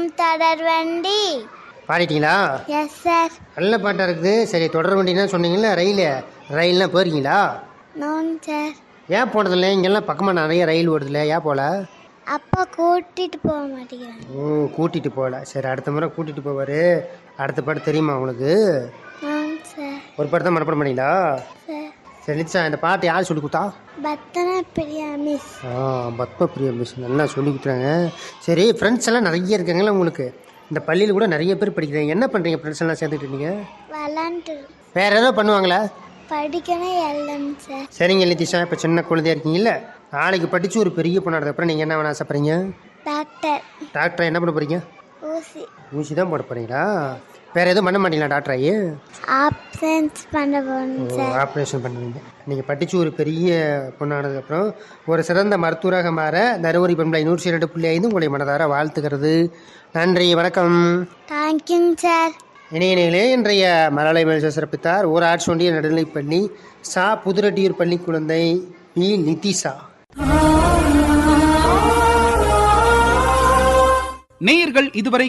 தொடர் வண்டி பாடிட்டீங்களா yes sir நல்ல பாட்டாக இருக்குது சரி தொடர் வண்டினா சொன்னீங்கல்ல ரயில் ரயில்லாம் போயிருக்கீங்களா நோன் சார் ஏன் போனதில்லை இங்கெல்லாம் பக்கமாக நிறைய ரயில் ஓடுதில்ல ஏன் போகல அப்பா கூட்டிட்டு போக மாட்டேங்கிறாங்க ஓ கூட்டிகிட்டு போகல சரி அடுத்த முறை கூட்டிகிட்டு போவார் அடுத்த பாட்டு தெரியுமா உங்களுக்கு நோன் சார் ஒரு பாட்டு தான் மனப்படம் பண்ணீங்களா சார் சரி நிச்சா இந்த பாட்டு யார் சொல்லி கொடுத்தா பத்தன பிரியா மிஸ் ஆ பத்ம பிரியா மிஸ் நல்லா சொல்லி கொடுத்துறாங்க சரி ஃப்ரெண்ட்ஸ் எல்லாம் நிறைய இருக்காங்களா உங்களுக்கு இந்த பள்ளியில் கூட நிறைய பேர் படிக்கிறாங்க என்ன பண்ணுறீங்க ஃப்ரெண்ட்ஸ் எல்லாம் சேர்ந்துட்டு இருக்கீங்க விளாண்டு வேற ஏதோ பண்ணுவாங்களா படிக்கணும் எல்லாம் சார் சரிங்க நிதிஷா இப்போ சின்ன குழந்தையா இருக்கீங்கல்ல நாளைக்கு படித்து ஒரு பெரிய பொண்ணாடுறது அப்புறம் நீங்கள் என்ன வேணா ஆசைப்படுறீங்க டாக்டர் டாக்டர் என்ன பண்ண போகிறீங்க ஊசி ஊசி தான் போட போகிறீங்களா வேற எதுவும் பண்ண மாட்டீங்களா டாக்டர் ஆகி ஆப்சன்ஸ் பண்ண போகணும் சார் ஆப்ரேஷன் பண்ணுவீங்க நீங்கள் படித்து ஒரு பெரிய பொண்ணானதுக்கப்புறம் ஒரு சிறந்த மருத்துவராக மாற தருமபுரி பண்பலை நூற்றி இரண்டு புள்ளி ஐந்து உங்களை மனதார வாழ்த்துக்கிறது நன்றி வணக்கம் தேங்க்யூங்க சார் இணையனிலே இன்றைய மலயாள மேல் சிறப்பித்தார் ஊராட்சி ஒன்றிய நடுநிலைப்பள்ளி சா புதுரட்டியூர் பள்ளி குழந்தை பி நிதிஷா நேயர்கள் இதுவரை